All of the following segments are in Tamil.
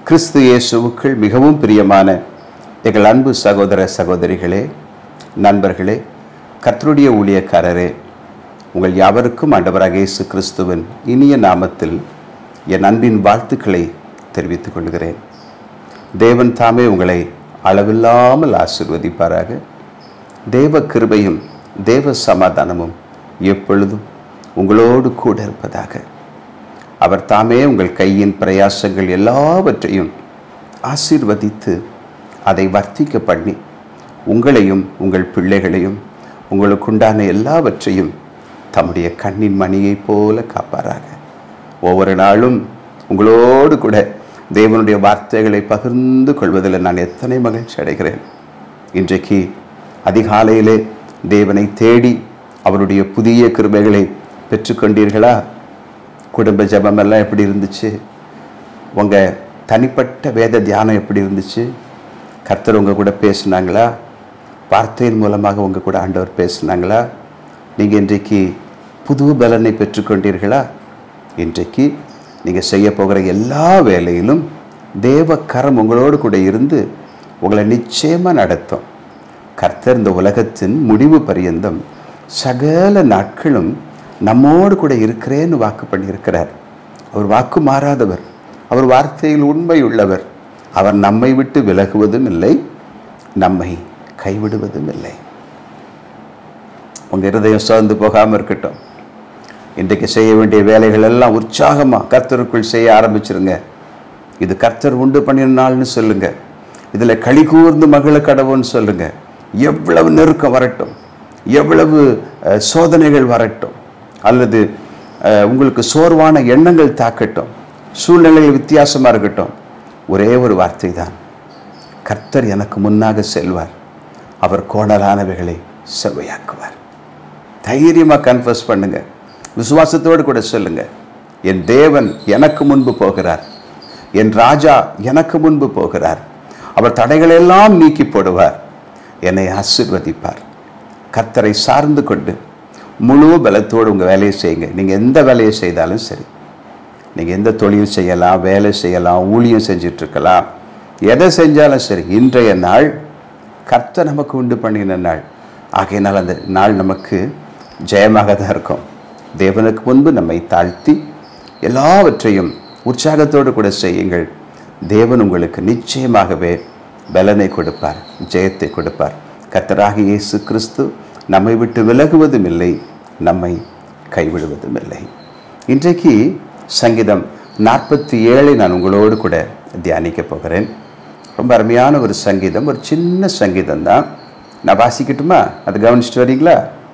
கிறிஸ்து இயேசுவுக்குள் மிகவும் பிரியமான எங்கள் அன்பு சகோதர சகோதரிகளே நண்பர்களே கர்த்தருடைய ஊழியக்காரரே உங்கள் யாவருக்கும் ஆண்டவராக இயேசு கிறிஸ்துவின் இனிய நாமத்தில் என் அன்பின் வாழ்த்துக்களை தெரிவித்துக் கொள்கிறேன் தேவன் தாமே உங்களை அளவில்லாமல் ஆசிர்வதிப்பாராக தேவ கிருபையும் தேவ சமாதானமும் எப்பொழுதும் உங்களோடு கூட இருப்பதாக அவர் தாமே உங்கள் கையின் பிரயாசங்கள் எல்லாவற்றையும் ஆசீர்வதித்து அதை வர்த்திக்க பண்ணி உங்களையும் உங்கள் பிள்ளைகளையும் உங்களுக்குண்டான எல்லாவற்றையும் தம்முடைய கண்ணின் மணியைப் போல காப்பாராக ஒவ்வொரு நாளும் உங்களோடு கூட தேவனுடைய வார்த்தைகளை பகிர்ந்து கொள்வதில் நான் எத்தனை மகிழ்ச்சி அடைகிறேன் இன்றைக்கு அதிகாலையிலே தேவனை தேடி அவருடைய புதிய கிருபைகளை பெற்றுக்கொண்டீர்களா குடும்ப ஜெபமெல்லாம் எப்படி இருந்துச்சு உங்கள் தனிப்பட்ட வேத தியானம் எப்படி இருந்துச்சு கர்த்தர் உங்கள் கூட பேசுனாங்களா வார்த்தையின் மூலமாக உங்கள் கூட ஆண்டவர் பேசுனாங்களா நீங்கள் இன்றைக்கு புது பலனை பெற்றுக்கொண்டீர்களா இன்றைக்கு நீங்கள் செய்ய போகிற எல்லா வேலையிலும் தேவ கரம் உங்களோடு கூட இருந்து உங்களை நிச்சயமாக நடத்தும் கர்த்தர் இந்த உலகத்தின் முடிவு பரியந்தம் சகல நாட்களும் நம்மோடு கூட இருக்கிறேன்னு வாக்கு பண்ணியிருக்கிறார் அவர் வாக்கு மாறாதவர் அவர் வார்த்தையில் உண்மை உள்ளவர் அவர் நம்மை விட்டு விலகுவதும் இல்லை நம்மை கைவிடுவதும் இல்லை உங்கள் இருதயம் சோர்ந்து போகாமல் இருக்கட்டும் இன்றைக்கு செய்ய வேண்டிய வேலைகள் எல்லாம் உற்சாகமாக கர்த்தருக்குள் செய்ய ஆரம்பிச்சிருங்க இது கர்த்தர் உண்டு பண்ணின நாள்னு சொல்லுங்க இதில் களி கூர்ந்து மகிழ கடவுன்னு சொல்லுங்க எவ்வளவு நெருக்கம் வரட்டும் எவ்வளவு அஹ், சோதனைகள் வரட்டும் அல்லது அஹ், உங்களுக்கு சோர்வான எண்ணங்கள் தாக்கட்டும் சூழ்நிலைகள் வித்தியாசமாக இருக்கட்டும் ஒரே ஒரு வார்த்தை தான் கர்த்தர் எனக்கு முன்னாக செல்வார் அவர் கோணலானவைகளை செவ்வையாக்குவார் தைரியமாக கன்ஃபஸ் பண்ணுங்க விசுவாசத்தோடு கூட சொல்லுங்க என் தேவன் எனக்கு முன்பு போகிறார் என் ராஜா எனக்கு முன்பு போகிறார் அவர் தடைகளெல்லாம் நீக்கி போடுவார் என்னை ஆசிர்வதிப்பார் கர்த்தரை சார்ந்து கொண்டு முழு பலத்தோடு உங்கள் வேலையை செய்யுங்க நீங்கள் எந்த வேலையை செய்தாலும் சரி நீங்கள் எந்த தொழில் செய்யலாம் வேலை செய்யலாம் ஊழியம் செஞ்சுட்டு இருக்கலாம் எதை செஞ்சாலும் சரி இன்றைய நாள் கர்த்தர் நமக்கு உண்டு பண்ணின நாள் ஆகையினால் அந்த நாள் நமக்கு ஜெயமாக தான் இருக்கும் தேவனுக்கு முன்பு நம்மை தாழ்த்தி எல்லாவற்றையும் உற்சாகத்தோடு கூட செய்யுங்கள் தேவன் உங்களுக்கு நிச்சயமாகவே பலனை கொடுப்பார் ஜெயத்தை கொடுப்பார் கர்த்தராகிய இயேசு கிறிஸ்து நம்மை விட்டு விலகுவதும் இல்லை நம்மை கைவிடுவதும் இல்லை இன்றைக்கு சங்கீதம் நாற்பத்தி ஏழை நான் உங்களோடு கூட தியானிக்க போகிறேன் ரொம்ப அருமையான ஒரு சங்கீதம் ஒரு சின்ன சங்கீதம் தான் நான் வாசிக்கட்டுமா அதை கவனிச்சுட்டு வரீங்களா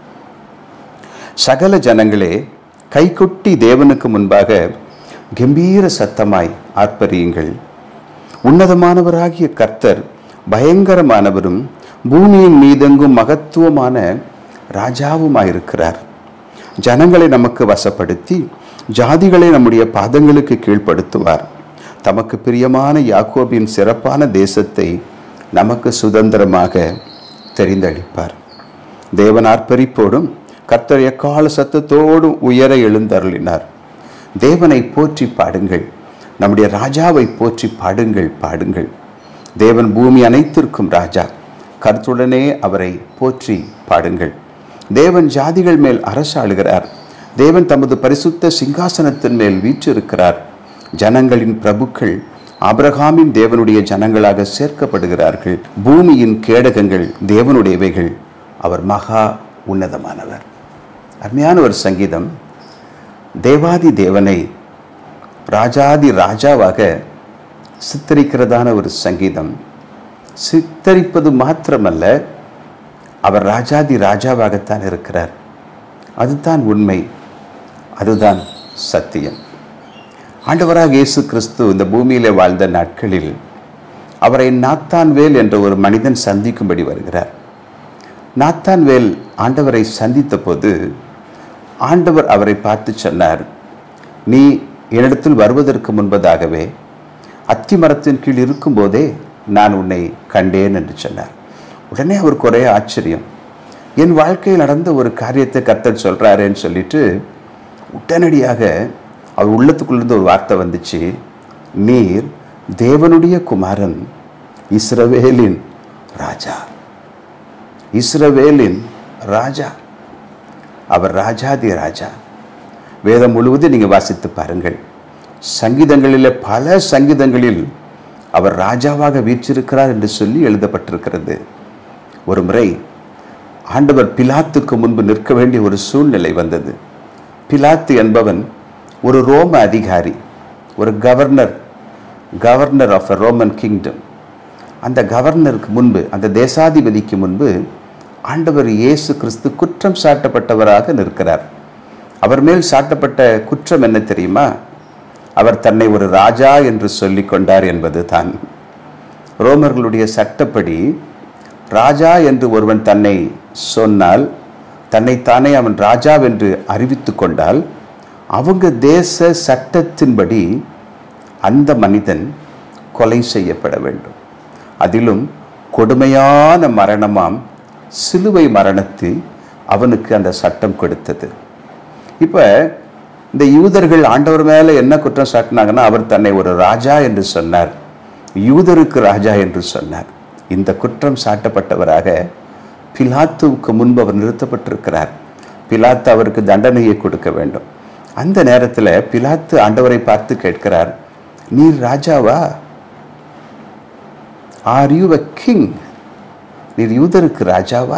சகல ஜனங்களே கைகொட்டி தேவனுக்கு முன்பாக கம்பீர சத்தமாய் ஆர்ப்பரியுங்கள் உன்னதமானவராகிய கர்த்தர் பயங்கரமானவரும் பூமியின் மீதெங்கும் மகத்துவமான ராஜாவுமாயிருக்கிறார் ஜனங்களை நமக்கு வசப்படுத்தி ஜாதிகளை நம்முடைய பாதங்களுக்கு கீழ்ப்படுத்துவார் தமக்கு பிரியமான யாக்கோபின் சிறப்பான தேசத்தை நமக்கு சுதந்திரமாக தெரிந்தளிப்பார் தேவன் ஆர்ப்பரிப்போடும் கர்த்தர் எக்கால சத்தத்தோடும் உயர எழுந்தருளினார் தேவனை போற்றி பாடுங்கள் நம்முடைய ராஜாவை போற்றி பாடுங்கள் பாடுங்கள் தேவன் பூமி அனைத்திற்கும் ராஜா கருத்துடனே அவரை போற்றி பாடுங்கள் தேவன் ஜாதிகள் மேல் அரசாளுகிறார் தேவன் தமது பரிசுத்த சிங்காசனத்தின் மேல் வீற்றிருக்கிறார் ஜனங்களின் பிரபுக்கள் ஆபிரகாமின் தேவனுடைய ஜனங்களாக சேர்க்கப்படுகிறார்கள் பூமியின் கேடகங்கள் தேவனுடையவைகள் அவர் மகா உன்னதமானவர் அருமையான ஒரு சங்கீதம் தேவாதி தேவனை ராஜாதி ராஜாவாக சித்தரிக்கிறதான ஒரு சங்கீதம் சித்தரிப்பது மாத்திரமல்ல அவர் ராஜாதி ராஜாவாகத்தான் இருக்கிறார் அதுதான் உண்மை அதுதான் சத்தியம் ஆண்டவராக இயேசு கிறிஸ்து இந்த பூமியிலே வாழ்ந்த நாட்களில் அவரை நாத்தான்வேல் என்ற ஒரு மனிதன் சந்திக்கும்படி வருகிறார் நாத்தான்வேல் ஆண்டவரை சந்தித்த போது ஆண்டவர் அவரை பார்த்து சொன்னார் நீ என்னிடத்தில் வருவதற்கு முன்பதாகவே அத்தி மரத்தின் கீழ் இருக்கும்போதே நான் உன்னை கண்டேன் என்று சொன்னார் உடனே அவருக்கு ஒரே ஆச்சரியம் என் வாழ்க்கையில் நடந்த ஒரு காரியத்தை கர்த்தர் சொல்கிறாரேன்னு சொல்லிட்டு உடனடியாக அவர் உள்ளத்துக்குள்ளேருந்து ஒரு வார்த்தை வந்துச்சு நீர் தேவனுடைய குமாரன் இஸ்ரவேலின் ராஜா இஸ்ரவேலின் ராஜா அவர் ராஜாதி ராஜா வேதம் முழுவதும் நீங்கள் வாசித்து பாருங்கள் சங்கீதங்களில் பல சங்கீதங்களில் அவர் ராஜாவாக வீற்றிருக்கிறார் என்று சொல்லி எழுதப்பட்டிருக்கிறது ஒரு முறை ஆண்டவர் பிலாத்துக்கு முன்பு நிற்க வேண்டிய ஒரு சூழ்நிலை வந்தது பிலாத்து என்பவன் ஒரு ரோம அதிகாரி ஒரு governor governor of a Roman kingdom அந்த கவர்னருக்கு முன்பு அந்த தேசாதிபதிக்கு முன்பு ஆண்டவர் இயேசு கிறிஸ்து குற்றம் சாட்டப்பட்டவராக நிற்கிறார் அவர் மேல் சாட்டப்பட்ட குற்றம் என்ன தெரியுமா அவர் தன்னை ஒரு ராஜா என்று சொல்லிக் கொண்டார் என்பது தான் ரோமர்களுடைய சட்டப்படி ராஜா என்று ஒருவன் தன்னை சொன்னால் தன்னைத்தானே அவன் ராஜாவென்று அறிவித்து கொண்டால் அவங்க தேச சட்டத்தின்படி அந்த மனிதன் கொலை செய்யப்பட வேண்டும் அதிலும் கொடுமையான மரணமாம் சிலுவை மரணத்தை அவனுக்கு அந்த சட்டம் கொடுத்தது இப்போ இந்த யூதர்கள் ஆண்டவர் மேலே என்ன குற்றம் சாட்டினாங்கன்னா அவர் தன்னை ஒரு ராஜா என்று சொன்னார் யூதருக்கு ராஜா என்று சொன்னார் இந்த குற்றம் சாட்டப்பட்டவராக பிலாத்துவுக்கு முன்பு அவர் நிறுத்தப்பட்டிருக்கிறார் பிலாத்து அவருக்கு தண்டனையை கொடுக்க வேண்டும் அந்த நேரத்தில் பிலாத்து ஆண்டவரை பார்த்து கேட்கிறார் நீர் ராஜாவா ஆர் யூ அ கிங் நீர் யூதருக்கு ராஜாவா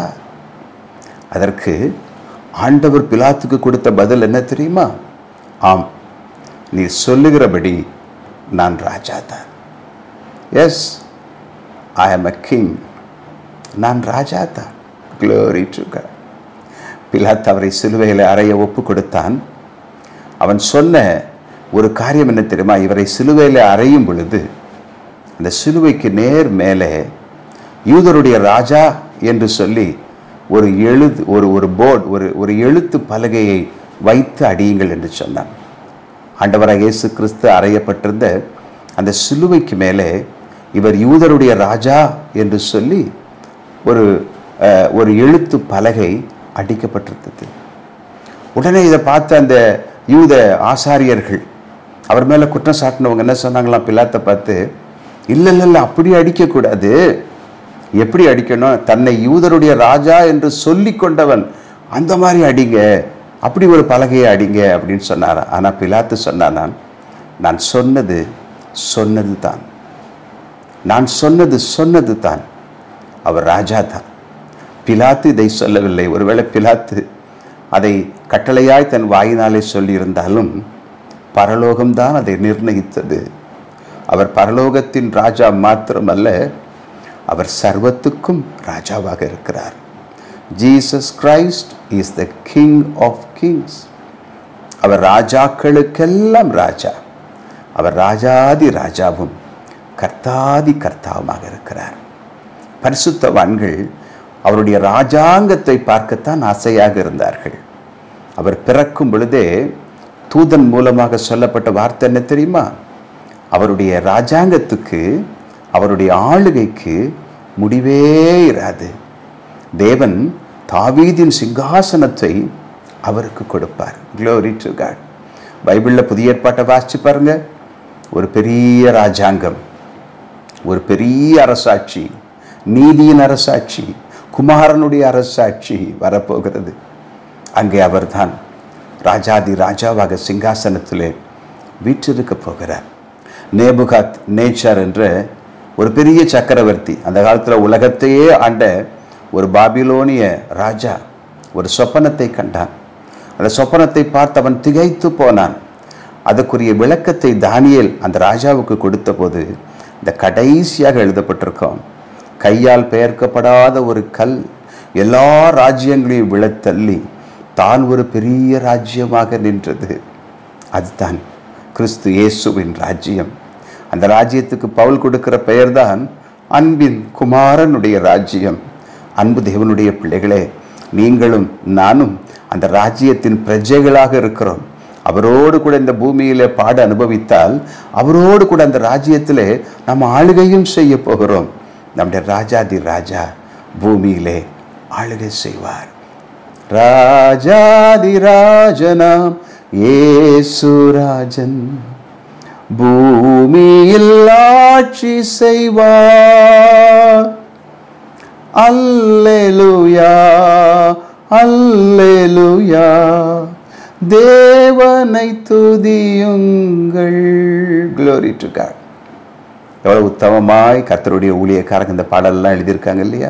அதற்கு ஆண்டவர் பிலாத்துக்கு கொடுத்த பதில் என்ன தெரியுமா ஆம் நீ சொல்லுகிறபடி நான் ராஜா தான் எஸ் ஐ ஆம் அ கிங் நான் ராஜா தான் க்ளோரி டு God பிலாத் அவரை சிலுவையில் அறைய ஒப்பு கொடுத்தான் அவன் சொன்ன ஒரு காரியம் என்ன தெரியுமா இவரை சிலுவையில் அறையும் பொழுது அந்த சிலுவைக்கு நேர் மேலே யூதருடைய ராஜா என்று சொல்லி ஒரு எழுது ஒரு ஒரு போர்டு ஒரு ஒரு எழுத்து பலகையை வைத்து அடியுங்கள் என்று சொன்னான் ஆண்டவராக இயேசு கிறிஸ்து அறையப்பட்டிருந்த அந்த சிலுவைக்கு மேலே இவர் யூதருடைய ராஜா என்று சொல்லி ஒரு அஹ், ஒரு எழுத்து பலகை அடிக்கப்பட்டிருந்தது உடனே இதை பார்த்த அந்த யூத ஆசாரியர்கள் அவர் மேலே குற்றம் சாட்டினவங்க என்ன சொன்னாங்களாம் பிலாத்தை பார்த்து இல்லை இல்லை இல்லை அப்படி அடிக்கக்கூடாது எப்படி அடிக்கணும் தன்னை யூதருடைய ராஜா என்று சொல்லி கொண்டவன் அந்த மாதிரி அடிங்க அப்படி ஒரு பலகையை அடிங்க அப்படின்னு சொன்னார் ஆனால் பிலாத்து சொன்னான் நான் சொன்னது சொன்னது தான் நான் சொன்னது சொன்னது தான் அவர் ராஜா தான் பிலாத்து இதை சொல்லவில்லை ஒருவேளை பிலாத்து அதை கட்டளையாய் தன் வாயினாலே சொல்லியிருந்தாலும் பரலோகம்தான் அதை நிர்ணயித்தது அவர் பரலோகத்தின் ராஜா மாத்திரமல்ல அவர் சர்வத்துக்கும் ராஜாவாக இருக்கிறார் Jesus Christ is the king of kings அவர் ராஜாக்களுக்கெல்லாம் ராஜா அவர் ராஜாதி ராஜாவும் கர்த்தாதி கர்த்தாவுமாக இருக்கிறார் பரிசுத்தவான்கள் அவருடைய ராஜாங்கத்தை பார்க்கத்தான் ஆசையாக இருந்தார்கள் அவர் பிறக்கும் பொழுதே தூதன் மூலமாக சொல்லப்பட்ட வார்த்தை என்ன தெரியுமா அவருடைய ராஜாங்கத்துக்கு அவருடைய ஆளுகைக்கு முடிவே இராது தேவன் தாவீதின் சிங்காசனத்தை அவருக்கு கொடுப்பார் க்ளோரி டு காட் பைபிளில் புதிய ஏற்பாட்டை வாசிச்சு பாருங்க ஒரு பெரிய ராஜாங்கம் ஒரு பெரிய அரசாட்சி நீதியின் அரசாட்சி குமாரனுடைய அரசாட்சி வரப்போகிறது அங்கே அவர்தான் ராஜாதி ராஜாவாக சிங்காசனத்திலே வீற்றிருக்க போகிறார் நேபுகாத் நேச்சர் என்ற ஒரு பெரிய சக்கரவர்த்தி அந்த காலத்தில் உலகத்தையே ஆண்ட ஒரு பாபிலோனிய ராஜா ஒரு சொப்பனத்தை கண்டான் அந்த சொப்பனத்தை பார்த்து அவன் திகைத்து போனான் அதுக்குரிய விளக்கத்தை தானியேல் அந்த ராஜாவுக்கு கொடுத்தபோது இந்த கடைசியாக எழுதப்பட்டிருக்கோம் கையால் பெயர்க்கப்படாத ஒரு கல் எல்லா ராஜ்யங்களையும் விழத்தள்ளி தான் ஒரு பெரிய ராஜ்யமாக நின்றது அதுதான் கிறிஸ்து இயேசுவின் ராஜ்யம் அந்த ராஜ்யத்துக்கு பவுல் கொடுக்கிற பெயர்தான் அன்பின் குமாரனுடைய ராஜ்யம் அன்பு தேவனுடைய பிள்ளைகளே நீங்களும் நானும் அந்த ராஜ்யத்தின் பிரஜைகளாக இருக்கிறோம் அவரோடு கூட இந்த பூமியிலே பாட அனுபவித்தால் அவரோடு கூட அந்த ராஜ்யத்திலே நம்ம ஆளுகையும் செய்ய போகிறோம் நம்முடைய ராஜாதி ராஜா பூமியிலே ஆளுகை செய்வார் ராஜாதி ராஜனாம் ஏசுராஜன் பூமியில் ஆட்சி செய்வார் அல்லேலூயா அல்லேலூயா தேவனை துதியுங்கள் glory to God எவ்வளவு உத்தமமாய் கர்த்தருடைய ஊழியக்காரங்க இந்த பாடலெல்லாம் எழுதியிருக்காங்க இல்லையா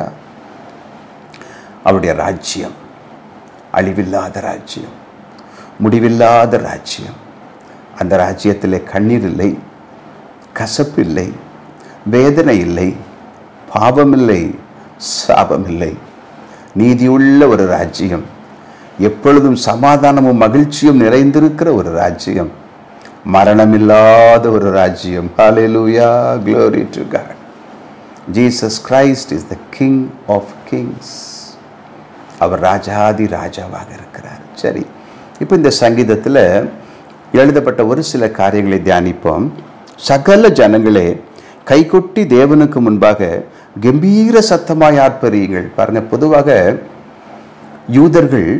அவருடைய ராஜ்யம் அழிவில்லாத ராஜ்யம் முடிவில்லாத ராஜ்யம் அந்த ராஜ்யத்தில் கண்ணீர் இல்லை கசப்பு இல்லை வேதனை இல்லை பாவமில்லை சாபமில்லை நீதியுள்ள ஒரு ராஜ்யம் எப்பொழுதும் சமாதானமும் மகிழ்ச்சியும் நிறைந்திருக்கிற ஒரு ராஜ்யம் மரணமில்லாத ஒரு ராஜ்யம் ஹalleluya glory to God Jesus Christ is the king of kings அவர் ராஜாதி ராஜாவாக இருக்கிறார் சரி இப்போ இந்த சங்கீதத்தில் எழுதப்பட்ட ஒரு சில காரியங்களை தியானிப்போம் சகல ஜனங்களே கைகொட்டி தேவனுக்கு முன்பாக கம்பீர சத்தமாய் ஆர்ப்பரியுங்கள் பாருங்க பொதுவாக யூதர்கள்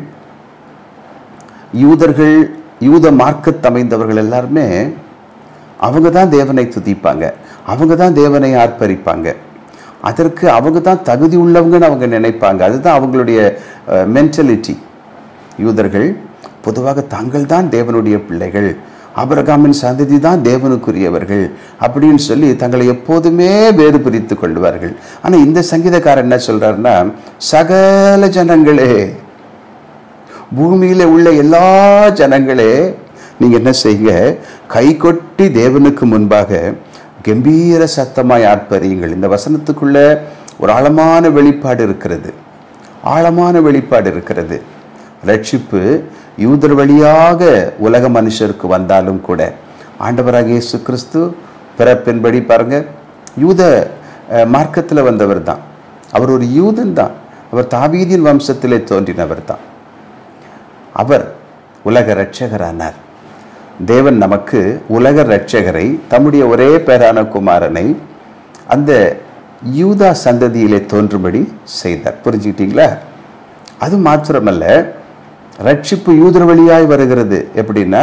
யூதர்கள் யூத மார்க்கத் அமைந்தவர்கள் எல்லாருமே அவங்க தான் தேவனை துதிப்பாங்க அவங்க தான் தேவனை ஆர்ப்பரிப்பாங்க அதற்கு அவங்க தான் தகுதி உள்ளவங்கன்னு அவங்க நினைப்பாங்க அதுதான் அவங்களுடைய மென்டலிட்டி யூதர்கள் பொதுவாக தாங்கள் தான் தேவனுடைய பிள்ளைகள் ஆபிரகாமின் சந்ததி தான் தேவனுக்குரியவர்கள் அப்படின்னு சொல்லி தங்களை எப்போதுமே வேறு பிரித்து கொள்வார்கள் ஆனால் இந்த சங்கீதக்காரர் என்ன சொல்றாருன்னா சகல ஜனங்களே பூமியில உள்ள எல்லா ஜனங்களே நீங்க என்ன செய்யுங்க கை கொட்டி தேவனுக்கு முன்பாக கம்பீர சத்தமாய் ஆட்பறியுங்கள் இந்த வசனத்துக்குள்ள ஒரு ஆழமான வெளிப்பாடு இருக்கிறது ஆழமான வெளிப்பாடு இருக்கிறது ரட்சிப்பு யூதர் வழியாக உலக மனுஷருக்கு வந்தாலும் கூட ஆண்டவராக இயேசு கிறிஸ்து பிறப்பின்படி பாருங்க யூத மார்க்கத்தில் வந்தவர் தான் அவர் ஒரு யூதன் தான் அவர் தாவீதின் வம்சத்திலே தோன்றினவர் தான் அவர் உலக இரட்சகரானார் தேவன் நமக்கு உலக இரட்சகரை தம்முடைய ஒரே பேரான குமாரனை அந்த யூதா சந்ததியிலே தோன்றும்படி செய்தார் புரிஞ்சுக்கிட்டீங்களா அது மாத்திரமல்ல ரட்சிப்பு யூதர் வழியாய் வருகிறது எப்படின்னா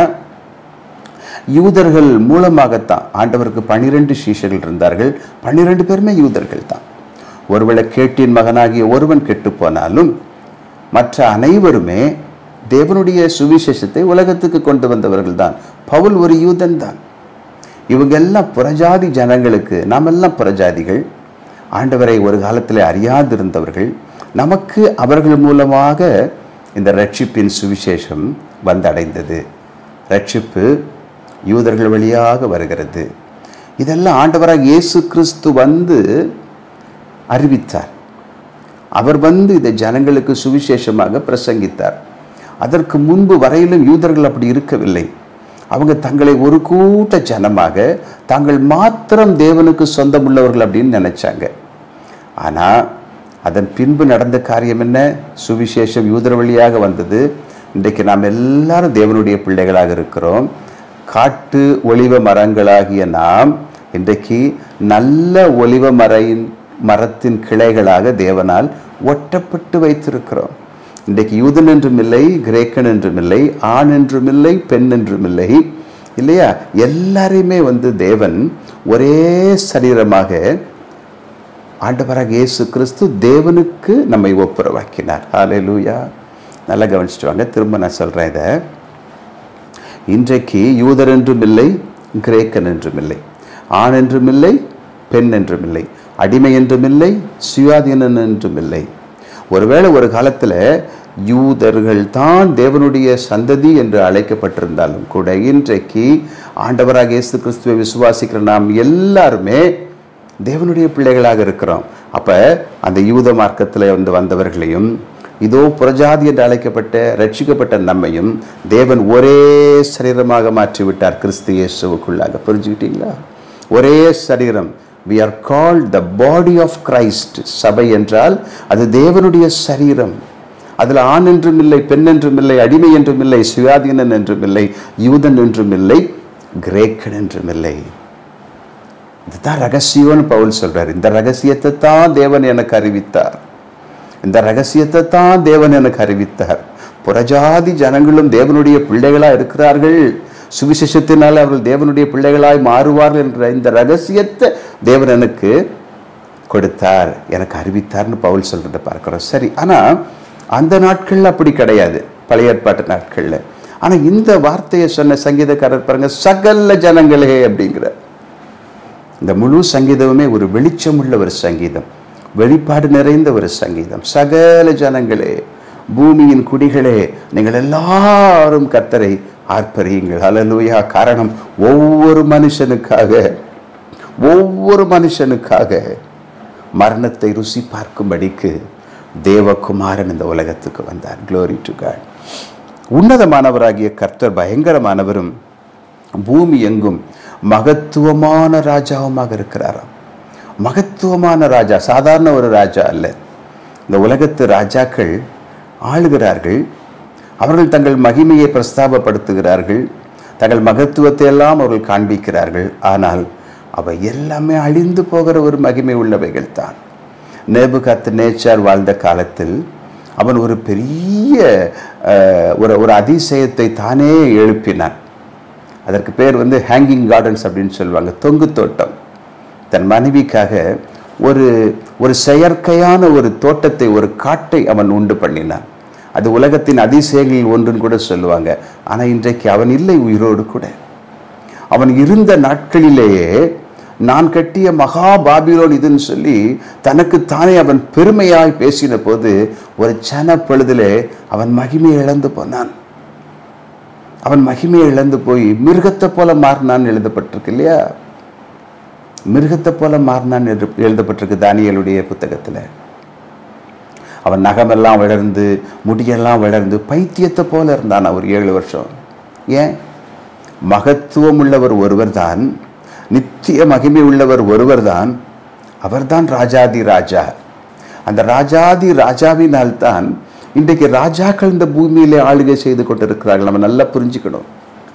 யூதர்கள் மூலமாகத்தான் ஆண்டவருக்கு பனிரெண்டு சீஷர்கள் இருந்தார்கள் பன்னிரெண்டு பேருமே யூதர்கள் தான் ஒருவேளை கேட்டின் மகனாகிய ஒருவன் கெட்டு போனாலும் மற்ற அனைவருமே தேவனுடைய சுவிசேஷத்தை உலகத்துக்கு கொண்டு வந்தவர்கள் தான் பவுல் ஒரு யூதன் தான் இவங்க எல்லாம் புறஜாதி ஜனங்களுக்கு நாம் எல்லாம் புறஜாதிகள் ஆண்டவரை ஒரு காலத்தில் அறியாதிருந்தவர்கள் நமக்கு அவர்கள் மூலமாக இந்த ரட்சிப்பின் சுவிசேஷம் வந்தடைந்தது ரட்சிப்பு யூதர்கள் வழியாக வருகிறது இதெல்லாம் ஆண்டவராக இயேசு கிறிஸ்து வந்து அறிவித்தார் அவர் வந்து இதை ஜனங்களுக்கு சுவிசேஷமாக பிரசங்கித்தார் அதற்கு முன்பு வரையிலும் யூதர்கள் அப்படி இருக்கவில்லை அவங்க தங்களை ஒரு கூட்ட ஜனமாக தாங்கள் மாத்திரம் தேவனுக்கு சொந்தமுள்ளவர்கள் அப்படின்னு நினைச்சாங்க ஆனால் அதன் பின்பு நடந்த காரியம் என்ன சுவிசேஷம் யூதர் வழியாக வந்தது இன்றைக்கு நாம் எல்லாரும் தேவனுடைய பிள்ளைகளாக இருக்கிறோம் காட்டு ஒளிவ மரங்களாகிய நாம் இன்றைக்கு நல்ல ஒளிவ மரையின் மரத்தின் கிளைகளாக தேவனால் ஒட்டப்பட்டு வைத்திருக்கிறோம் இன்றைக்கு யூதன் என்றும் இல்லை கிரேக்கன் என்றும் இல்லை ஆண் என்றும் இல்லை பெண் என்றும் இல்லை இல்லையா எல்லாரையுமே வந்து தேவன் ஒரே சரீரமாக ஆண்டவராக இயேசு கிறிஸ்து தேவனுக்கு நம்மை ஒப்புரவாக்கினார் ஹalleluya நல்லா கவனிச்சுட்டு வாங்க திரும்ப நான் சொல்கிறேன் இதை இன்றைக்கு யூதர் என்றும் இல்லை கிரேக்கன் என்றும் இல்லை ஆண் என்றும் இல்லை பெண் என்றும் இல்லை அடிமை என்றும் இல்லை சுயாதீனன் என்றும் இல்லை ஒருவேளை ஒரு காலத்தில் யூதர்கள் தான் தேவனுடைய சந்ததி என்று அழைக்கப்பட்டிருந்தாலும் கூட இன்றைக்கு ஆண்டவராக இயேசு கிறிஸ்துவை விசுவாசிக்கிற நாம் எல்லாருமே தேவனுடைய பிள்ளைகளாக இருக்கிறோம் அப்போ அந்த யூத மார்க்கத்தில் வந்து வந்தவர்களையும் இதோ புறஜாதி என்று அழைக்கப்பட்ட ரட்சிக்கப்பட்ட நம்மையும் தேவன் ஒரே சரீரமாக மாற்றிவிட்டார் கிறிஸ்து இயேசுவுக்குள்ளாக புரிஞ்சுக்கிட்டீங்களா ஒரே சரீரம் we are called the body of Christ சபை என்றால் அது தேவனுடைய சரீரம் அதில் ஆண் என்றும் இல்லை பெண் என்றும் இல்லை அடிமை என்றும் இல்லை சுயாதீனன் என்றும் இல்லை யூதன் என்றும் இல்லை கிரேக்கன் என்றும் இல்லை இதுதான் ரகசியம்னு பவுல் சொல்றார் இந்த ரகசியத்தை தான் தேவன் எனக்கு அறிவித்தார் இந்த ரகசியத்தை தான் தேவன் எனக்கு அறிவித்தார் புறஜாதி ஜனங்களும் தேவனுடைய பிள்ளைகளா இருக்கிறார்கள் சுவிசேஷத்தினால் அவர்கள் தேவனுடைய பிள்ளைகளாய் மாறுவார்கள் என்ற இந்த ரகசியத்தை தேவன் எனக்கு கொடுத்தார் எனக்கு அறிவித்தார்னு பவுல் சொல்றதை பார்க்கிறோம் சரி ஆனா அந்த நாட்கள்ல அப்படி கிடையாது பழைய ஏற்பாட்டு நாட்கள்ல ஆனா இந்த வார்த்தையை சொன்ன சங்கீதக்காரர் பாருங்க சகல ஜனங்களே அப்படிங்கிற இந்த முழு சங்கீதமுமே ஒரு வெளிச்சமுள்ள ஒரு சங்கீதம் வெளிப்பாடு நிறைந்த ஒரு சங்கீதம் சகல ஜனங்களே பூமியின் குடிகளே நீங்கள் எல்லாரும் கர்த்தரை ஆர்ப்பரியுங்கள் ஹalleluya காரணம் ஒவ்வொரு மனுஷனுக்காக ஒவ்வொரு மனுஷனுக்காக மரணத்தை ருசி பார்க்கும்படிக்கு தேவகுமாரன் இந்த உலகத்துக்கு வந்தார் க்ளோரி டு காட் உன்னதமானவராகிய கர்த்தர் பயங்கரமானவரும் பூமி எங்கும் மகத்துவமான ராஜாவுமாக இருக்கிறாராம் மகத்துவமான ராஜா சாதாரண ஒரு ராஜா அல்ல இந்த உலகத்து ராஜாக்கள் ஆளுகிறார்கள் அவர்கள் தங்கள் மகிமையை பிரஸ்தாபப்படுத்துகிறார்கள் தங்கள் மகத்துவத்தை எல்லாம் அவர்கள் காண்பிக்கிறார்கள் ஆனால் அவை எல்லாமே அழிந்து போகிற ஒரு மகிமை உள்ளவைகள் தான் நேபுகாத்து நேச்சார் வாழ்ந்த காலத்தில் அவன் ஒரு பெரிய அஹ், ஒரு ஒரு அதிசயத்தை தானே எழுப்பினான் அதற்கு பேர் வந்து ஹேங்கிங் கார்டன்ஸ் அப்படின்னு சொல்லுவாங்க தொங்கு தோட்டம் தன் மனைவிக்காக ஒரு ஒரு செயற்கையான ஒரு தோட்டத்தை ஒரு காட்டை அவன் உண்டு பண்ணினான் அது உலகத்தின் அதிசயங்களில் ஒன்றுன்னு கூட சொல்லுவாங்க ஆனால் இன்றைக்கு அவன் இல்லை உயிரோடு கூட அவன் இருந்த நாட்களிலேயே நான் கட்டிய மகா பாபிலோன் இதுன்னு சொல்லி தனக்கு தானே அவன் பெருமையாய் பேசின போது ஒரு சன பொழுதிலே அவன் மகிமையை இழந்து போனான் அவன் மகிமையை இழந்து போய் மிருகத்தை போல மாறினான்னு எழுதப்பட்டிருக்கு இல்லையா மிருகத்தை போல மாறினான்னு எழு- எழுதப்பட்டிருக்கு தானியலுடைய புத்தகத்தில் அவன் நகமெல்லாம் வளர்ந்து முடியெல்லாம் வளர்ந்து பைத்தியத்தை போல இருந்தான் ஒரு ஏழு வருஷம் ஏன் மகத்துவம் உள்ளவர் ஒருவர்தான் நித்திய மகிமை உள்ளவர் ஒருவர்தான் அவர்தான் ராஜாதி ராஜா அந்த ராஜாதி ராஜாவினால் தான் இன்றைக்கு ராஜாக்கள் இந்த பூமியிலே ஆளுகை செய்து கொண்டிருக்கிறார்கள் நம்ம நல்லா புரிஞ்சுக்கணும்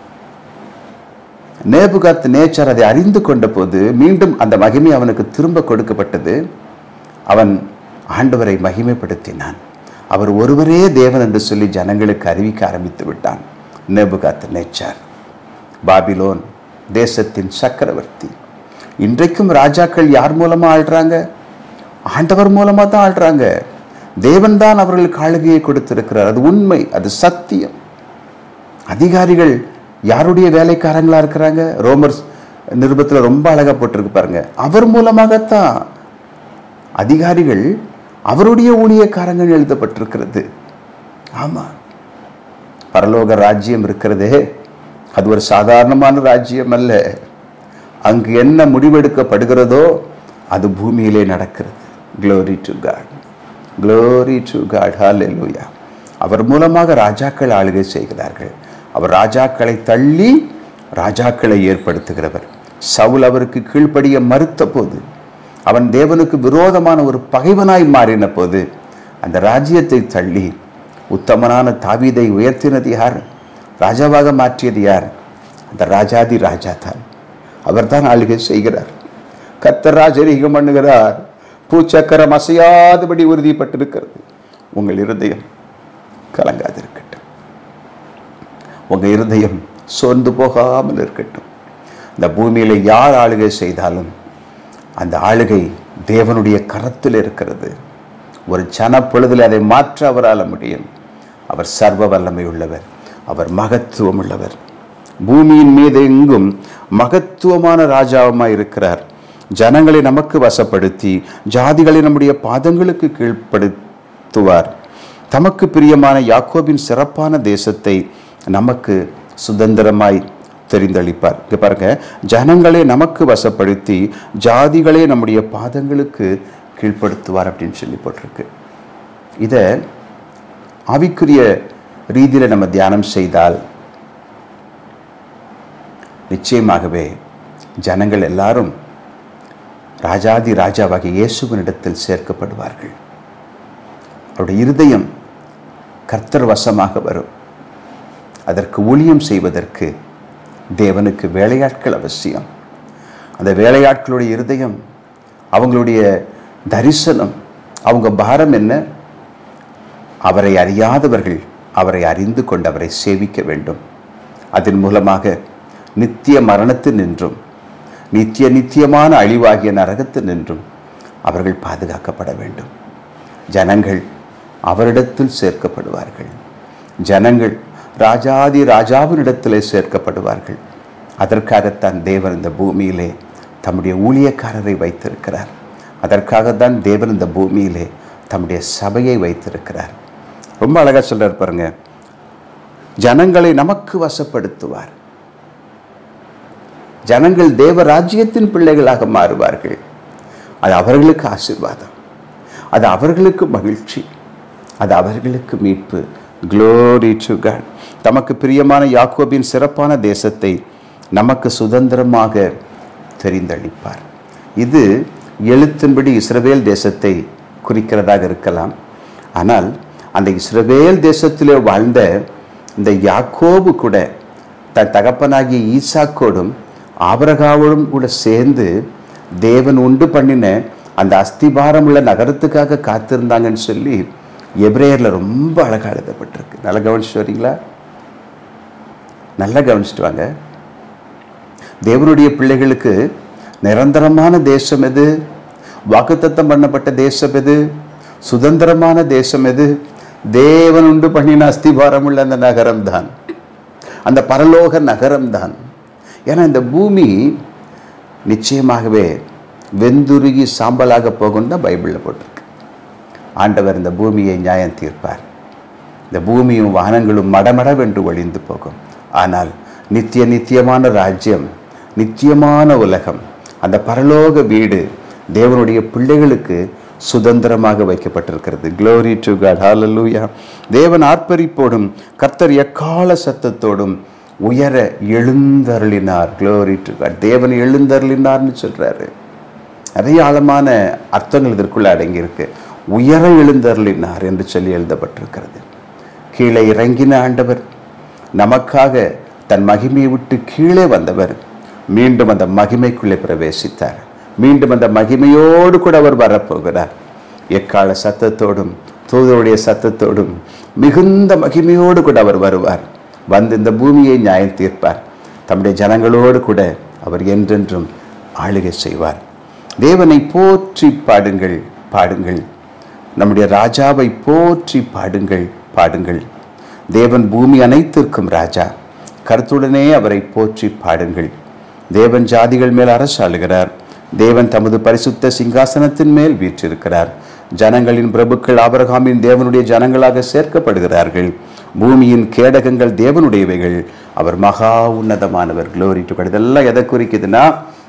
நேபுகாத் நேச்சர் அதை அறிந்து கொண்ட போது மீண்டும் அந்த மகிமை அவனுக்கு திரும்ப கொடுக்கப்பட்டது அவன் ஆண்டவரை மகிமைப்படுத்தினான் அவர் ஒருவரே தேவன் என்று சொல்லி ஜனங்களுக்கு அறிவிக்க ஆரம்பித்து விட்டான் நேபுகாத் நேச்சர் பாபிலோன் தேசத்தின் சக்கரவர்த்தி இன்றைக்கும் ராஜாக்கள் யார் மூலமா ஆள்றாங்க ஆண்டவர் மூலமா தான் ஆள்றாங்க தேவன் தான் அவர்களுக்கு ஆளுகையை கொடுத்திருக்கிறார் அது உண்மை அது சத்தியம் அதிகாரிகள் யாருடைய வேலைக்காரங்களா இருக்கிறாங்க ரோமர்ஸ் நிருபத்தில் ரொம்ப அழகா போட்டிருக்கு பாருங்க அவர் மூலமாகத்தான் அதிகாரிகள் அவருடைய ஊழியக்காரங்கள் எழுதப்பட்டிருக்கிறது ஆமா பரலோக ராஜ்யம் இருக்கிறதே அது ஒரு சாதாரணமான ராஜ்யம் அல்ல அங்கு என்ன முடிவெடுக்கப்படுகிறதோ அது பூமியிலே நடக்கிறது glory to God glory to God ஹalleluya அவர் மூலமாக ராஜாக்கள் ஆளுகை செய்கிறார்கள் அவர் ராஜாக்களை தள்ளி ராஜாக்களை ஏற்படுத்துகிறவர் சவுல் அவருக்கு கீழ்ப்படிய மறுத்த போது அவன் தேவனுக்கு விரோதமான ஒரு பகைவனாய் மாறின போது அந்த ராஜ்யத்தை தள்ளி உத்தமனான தாவீதை உயர்த்தினது யார் ராஜாவாக மாற்றியது யார் அந்த ராஜாதி ராஜா தான் அவர்தான் ஆளுகை செய்கிறார் கர்த்தர் ராஜரீகம் பண்ணுகிறார் பூச்சக்கரம் அசையாதபடி உறுதிப்பட்டிருக்கிறது உங்கள் இருதயம் கலங்காதிருக்கட்டும் உங்க இருதயம் சோர்ந்து போகாமல் இருக்கட்டும் இந்த பூமியில யார் ஆளுகை செய்தாலும் அந்த ஆளுகை தேவனுடைய கரத்தில் இருக்கிறது ஒரு சன பொழுதில் அதை மாற்ற அவரால் முடியும் அவர் சர்வ வல்லமை உள்ளவர் அவர் மகத்துவம் உள்ளவர் பூமியின் மீது எங்கும் மகத்துவமான ராஜாவுமாய் இருக்கிறார் ஜனங்களை நமக்கு வசப்படுத்தி ஜாதிகளை நம்முடைய பாதங்களுக்கு கீழ்ப்படுத்துவார் தமக்கு பிரியமான யாக்கோபின் சிறப்பான தேசத்தை நமக்கு சுதந்திரமாய் தெரிந்தளிப்பார் இங்க பாருங்க ஜனங்களை நமக்கு வசப்படுத்தி ஜாதிகளை நம்முடைய பாதங்களுக்கு கீழ்ப்படுத்துவார் அப்படின்னு சொல்லி போட்டிருக்கு இதை ஆவிக்குரிய ரீதியில் நம்ம தியானம் செய்தால் நிச்சயமாகவே ஜனங்கள் எல்லாரும் ராஜாதி ராஜாவாகிய இயேசுவினிடத்தில் சேர்க்கப்படுவார்கள் அவருடைய இருதயம் கர்த்தர் வசமாக வரும் அதற்கு ஊழியம் செய்வதற்கு தேவனுக்கு வேலையாட்கள் அவசியம் அந்த வேலையாட்களுடைய இருதயம் அவங்களுடைய தரிசனம் அவங்க பாரம் என்ன அவரை அறியாதவர்கள் அவரை அறிந்து கொண்டு அவரை சேவிக்க வேண்டும் அதன் மூலமாக நித்திய மரணத்தில் நின்றும் நித்திய நித்தியமான அழிவாகிய நரகத்தில் நின்றும் அவர்கள் பாதுகாக்கப்பட வேண்டும் ஜனங்கள் அவரிடத்தில் சேர்க்கப்படுவார்கள் ஜனங்கள் ராஜாதி ராஜாவினிடத்திலே சேர்க்கப்படுவார்கள் அதற்காகத்தான் தேவன் இந்த பூமியிலே தம்முடைய ஊழியக்காரரை வைத்திருக்கிறார் அதற்காகத்தான் தேவன் இந்த பூமியிலே தம்முடைய சபையை வைத்திருக்கிறார் ரொம்ப அழகாக சொல்றார் பாருங்க ஜனங்களை நமக்கு வசப்படுத்துவார் ஜனங்கள் தேவ ராஜ்யத்தின் பிள்ளைகளாக மாறுவார்கள் அது அவர்களுக்கு ஆசீர்வாதம் அது அவர்களுக்கு மகிழ்ச்சி அது அவர்களுக்கு மீட்பு க்ளோரி டு காட் தமக்கு பிரியமான யாக்கோபின் சிறப்பான தேசத்தை நமக்கு சுதந்திரமாக தெரிந்தளிப்பார் இது எழுத்தின்படி இஸ்ரவேல் தேசத்தை குறிக்கிறதாக இருக்கலாம் ஆனால் அந்த இஸ்ரவேல் தேசத்திலே வாழ்ந்த இந்த யாக்கோபு கூட தன் தகப்பனாகிய ஈசாக்கோடும் ஆபரகாவோடும் கூட சேர்ந்து தேவன் உண்டு பண்ணின அந்த அஸ்திபாரம் உள்ள நகரத்துக்காக காத்திருந்தாங்கன்னு சொல்லி எப்ரேயரில் ரொம்ப அழகாக எழுதப்பட்டிருக்கு நல்லா கவனிச்சுட்டு வரீங்களா நல்லா கவனிச்சுட்டு வாங்க தேவனுடைய பிள்ளைகளுக்கு நிரந்தரமான தேசம் எது வாக்குத்தத்தம் பண்ணப்பட்ட தேசம் எது சுதந்திரமான தேசம் எது தேவன் உண்டு பண்ணின அஸ்திபாரம் உள்ள அந்த நகரம்தான் அந்த பரலோக நகரம்தான் ஏன்னா இந்த பூமி நிச்சயமாகவே வெந்துருகி சாம்பலாக போகும் தான் பைபிளில் போட்டிருக்கு ஆண்டவர் இந்த பூமியை நியாயம் தீர்ப்பார் இந்த பூமியும் வானங்களும் மடமடவென்று ஒழிந்து போகும் ஆனால் நித்திய நித்தியமான ராஜ்யம் நித்தியமான உலகம் அந்த பரலோக வீடு தேவனுடைய பிள்ளைகளுக்கு சுதந்திரமாக வைக்கப்பட்டிருக்கிறது க்ளோரி டு காட் ஹalleluya தேவன் ஆர்ப்பரிப்போடும் கர்த்தர் எக்கால சத்தத்தோடும் உயர எழுந்தருளினார் க்ளோரி டு காட் தேவன் எழுந்தருளினார்னு சொல்றாரு நிறைய ஆழமான அர்த்தங்கள் இதற்குள்ள அடங்கியிருக்கு உயர எழுந்தருளினார் என்று சொல்லி எழுதப்பட்டிருக்கிறது கீழே இறங்கின ஆண்டவர் நமக்காக தன் மகிமையை விட்டு கீழே வந்தவர் மீண்டும் அந்த மகிமைக்குள்ளே பிரவேசித்தார் மீண்டும் அந்த மகிமையோடு கூட அவர் வரப்போகிறார் எக்கால சத்தத்தோடும் தூதருடைய சத்தத்தோடும் மிகுந்த மகிமையோடு கூட அவர் வருவார் வந்து இந்த பூமியை நியாயம் தீர்ப்பார் தம்முடைய ஜனங்களோடு கூட அவர் என்றென்றும் ஆளுகை செய்வார் தேவனை போற்றி பாடுங்கள் பாடுங்கள் நம்முடைய ராஜாவை போற்றி பாடுங்கள் பாடுங்கள் தேவன் பூமி அனைத்திற்கும் ராஜா கருத்துடனே அவரை போற்றி பாடுங்கள் தேவன் ஜாதிகள் மேல் அரசாளுகிறார் தேவன் தமது பரிசுத்த சிங்காசனத்தின் மேல் வீற்றிருக்கிறார் ஜனங்களின் பிரபுக்கள் ஆபரகாமின் தேவனுடைய ஜனங்களாக சேர்க்கப்படுகிறார்கள் பூமியின் கேடகங்கள் தேவனுடையவைகள் அவர் மகா உன்னதமானவர் க்ளோரி டு இதெல்லாம் எதை குறிக்குதுன்னா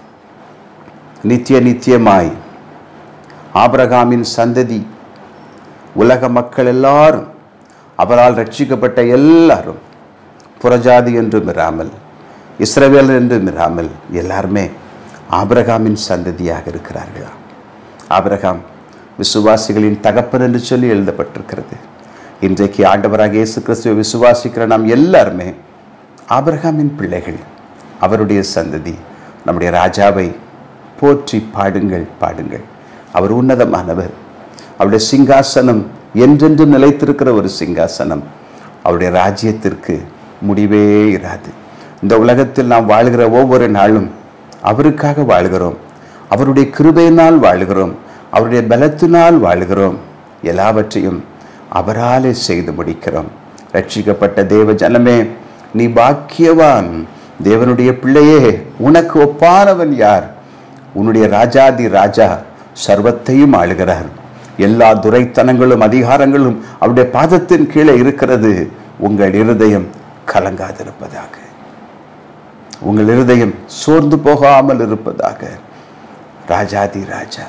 நித்திய நித்தியமாய் ஆபிரகாமின் சந்ததி உலக மக்கள் எல்லாரும் அவரால் ரட்சிக்கப்பட்ட எல்லாரும் புறஜாதி என்றும் இராமல் இஸ்ரவேல் என்றும் இராமல் எல்லாருமே ஆபிரகாமின் சந்ததியாக இருக்கிறார்களா ஆபிரகாம் விசுவாசிகளின் தகப்பன் என்று சொல்லி எழுதப்பட்டிருக்கிறது இன்றைக்கு ஆண்டவராக இயேசு கிறிஸ்துவை விசுவாசிக்கிற நாம் எல்லாருமே ஆபிரகாமின் பிள்ளைகள் அவருடைய சந்ததி நம்முடைய ராஜாவை போற்றி பாடுங்கள் பாடுங்கள் அவர் உன்னதமானவர் அவருடைய சிங்காசனம் என்றென்றும் நிலைத்திருக்கிற ஒரு சிங்காசனம் அவருடைய ராஜ்யத்திற்கு முடிவே இராது இந்த உலகத்தில் நாம் வாழ்கிற ஒவ்வொரு நாளும் அவருக்காக வாழ்கிறோம் அவருடைய கிருபையினால் வாழுகிறோம் அவருடைய பலத்தினால் வாழுகிறோம் எல்லாவற்றையும் அவராலே செய்து முடிக்கிறோம் ரட்சிக்கப்பட்ட தேவ ஜனமே நீ பாக்கியவான் தேவனுடைய பிள்ளையே உனக்கு ஒப்பானவன் யார் உன்னுடைய ராஜாதி ராஜா சர்வத்தையும் ஆளுகிறார் எல்லா துரைத்தனங்களும் அதிகாரங்களும் அவருடைய பாதத்தின் கீழே இருக்கிறது உங்கள் இருதயம் கலங்காதிருப்பதாக உங்கள் இருதயம் சோர்ந்து போகாமல் இருப்பதாக ராஜாதி ராஜா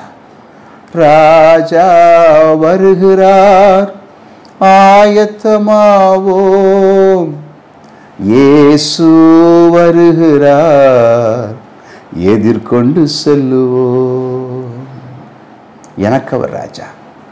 ராஜா வருகிறார் ஆயத்தமாவோம் இயேசு வருகிறார் எதிர்கொண்டு செல்லுவோம் எனக்கு அவர் ராஜா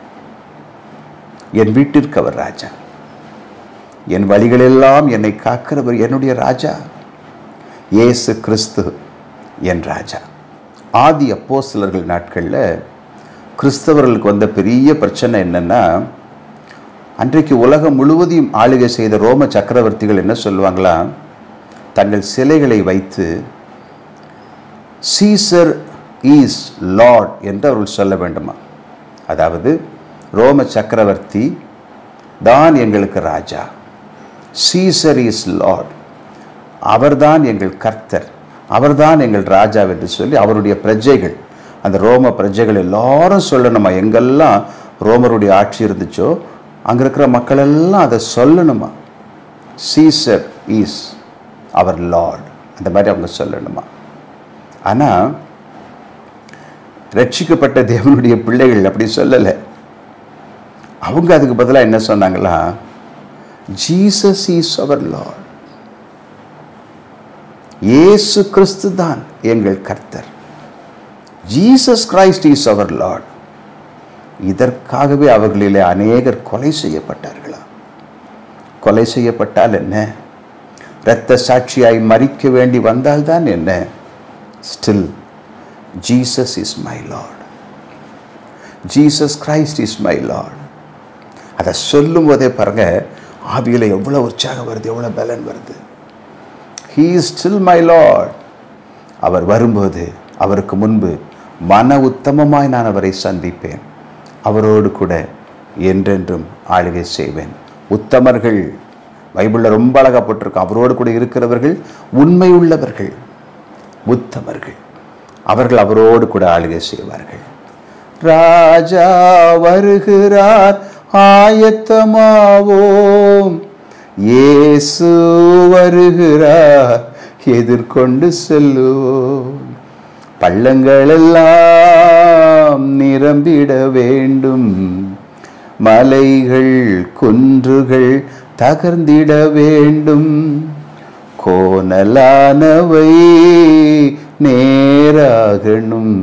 என் வீட்டிற்கு அவர் ராஜா என் வழிகளெல்லாம் என்னை காக்கிறவர் என்னுடைய ராஜா இயேசு கிறிஸ்து என் ராஜா ஆதி அப்போஸ்தலர்கள் நாட்களில் கிறிஸ்தவர்களுக்கு வந்த பெரிய பிரச்சனை என்னன்னா அன்றைக்கு உலகம் முழுவதையும் ஆளுகை செய்த ரோம சக்கரவர்த்திகள் என்ன சொல்லுவாங்களா தங்கள் சிலைகளை வைத்து சீசர் ஈஸ் லார்ட் என்று அவர்கள் சொல்ல வேண்டுமா அதாவது ரோம சக்கரவர்த்தி தான் எங்களுக்கு ராஜா சீசர் இஸ் லார்ட் அவர்தான் எங்கள் கர்த்தர் அவர்தான் எங்கள் ராஜா என்று சொல்லி அவருடைய பிரஜைகள் அந்த ரோம பிரஜைகள் எல்லாரும் சொல்லணுமா எங்கெல்லாம் ரோமருடைய ஆட்சி இருந்துச்சோ அங்கே இருக்கிற மக்கள் எல்லாம் அதை சொல்லணுமா சீசர் இஸ் அவர் லார்ட் அந்த மாதிரி அவங்க சொல்லணுமா ஆனால் ரட்சிக்கப்பட்ட தேவனுடைய பிள்ளைகள் அப்படி சொல்லலை அவங்க அதுக்கு பதிலாக என்ன சொன்னாங்களா ஜீசஸ் இஸ் அவர் லார்ட் இயேசு கிறிஸ்து தான் எங்கள் கர்த்தர் ஜீசஸ் கிரைஸ்ட் இஸ் அவர் லார்ட் இதற்காகவே அவர்களிலே அநேகர் கொலை செய்யப்பட்டார்களா கொலை செய்யப்பட்டால் என்ன இரத்த சாட்சியாய் மறிக்க வேண்டி வந்தால்தான் என்ன still Jesus is my lord Jesus Christ is my lord அதை சொல்லும் போதே பாருங்க ஆவியில் எவ்வளோ உற்சாகம் வருது எவ்வளோ பலன் வருது he is still my lord அவர் வரும்போது அவருக்கு முன்பு மன உத்தமமாய் நான் அவரை சந்திப்பேன் அவரோடு கூட என்றென்றும் ஆளுகை செய்வேன் உத்தமர்கள் பைபிளில் ரொம்ப அழகாக போட்டிருக்கோம் அவரோடு கூட இருக்கிறவர்கள் உண்மை உள்ளவர்கள் உத்தமர்கள் அவர்கள் அவரோடு கூட ஆளுகை செய்வார்கள் ராஜா வருகிறார் ஆயத்தமாவோம் இயேசு வருகிறார் எதிர்கொண்டு செல்லுவோம் பள்ளங்கள் எல்லாம் நிரம்பிட வேண்டும் மலைகள் குன்றுகள் தகர்ந்திட வேண்டும் கோணலானவை நேராகணும்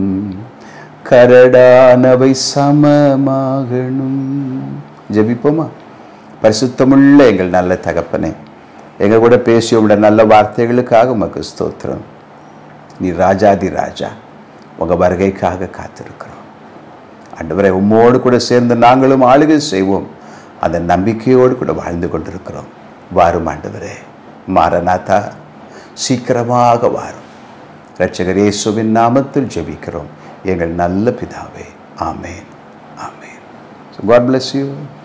கரடானவை சமமாகணும் ஜெபிப்போமா பரிசுத்தமுள்ள எங்கள் நல்ல தகப்பனே எங்கள் கூட பேசிய உள்ள நல்ல வார்த்தைகளுக்காக உமக்கு ஸ்தோத்திரம் நீ ராஜாதி ராஜா உங்கள் வருகைக்காக காத்திருக்கிறோம் ஆண்டவரை உம்மோடு கூட சேர்ந்து நாங்களும் ஆளுகை செய்வோம் அந்த நம்பிக்கையோடு கூட வாழ்ந்து கொண்டிருக்கிறோம் வாரும் ஆண்டவரே மாரநாதா சீக்கிரமாக வாரும் இரட்சகர் இயேசுவின் நாமத்தில் ஜெபிக்கிறோம் எங்கள் நல்ல பிதாவே ஆமேன் ஆமேன் So God bless you.